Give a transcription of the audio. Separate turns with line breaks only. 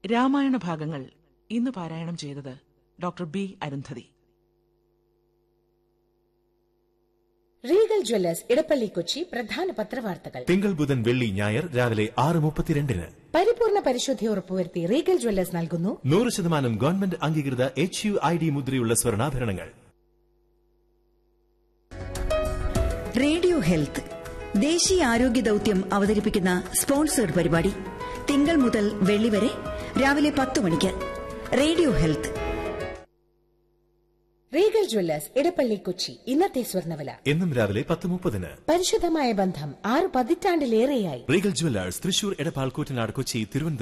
രാമായണ ഭാഗങ്ങൾ ഇന്ന് പാരായണം ചെയ്തത് doctor B Arundhati
Regal Jewellers Edappally Kochi പ്രധാന പത്രവാർത്തകൾ
തിങ്കൾ ബുധൻ വെള്ളി ഞായർ രാവിലെ ആറ് മുപ്പത്തിരണ്ടിന്
പരിപൂർണ പരിശുദ്ധി ഉറപ്പുവരുത്തി റീഗൽ ജ്വല്ലേഴ്സ് നൽകുന്നു
നൂറ് ശതമാനം ഗവൺമെന്റ് അംഗീകൃത എച്ച് യു ഐ ഡി മുദ്രയുള്ള സ്വർണ്ണാഭരണങ്ങൾ
റേഡിയോ ഹെൽത്ത് ദേശീയ ആരോഗ്യ ദൌത്യം അവതരിപ്പിക്കുന്ന സ്പോൺസേഡ് പരിപാടി തിങ്കൾ മുതൽ വെള്ളി വരെ രാവിലെ പത്ത് മണിക്ക് radio health
Regal Jewellers Edappally Kochi ഇന്നത്തെ സ്വർണ്ണവില
എന്നും രാവിലെ പത്ത് മുപ്പതിന്
പരിശുദ്ധമായ ബന്ധം ആറ് പതിറ്റാണ്ടിലേറെയായി
റീഗൽ ജ്വല്ലേഴ്സ് തൃശൂർ എടപ്പാൾ കൂറ്റനാട് കൊച്ചി തിരുവനന്തപുരം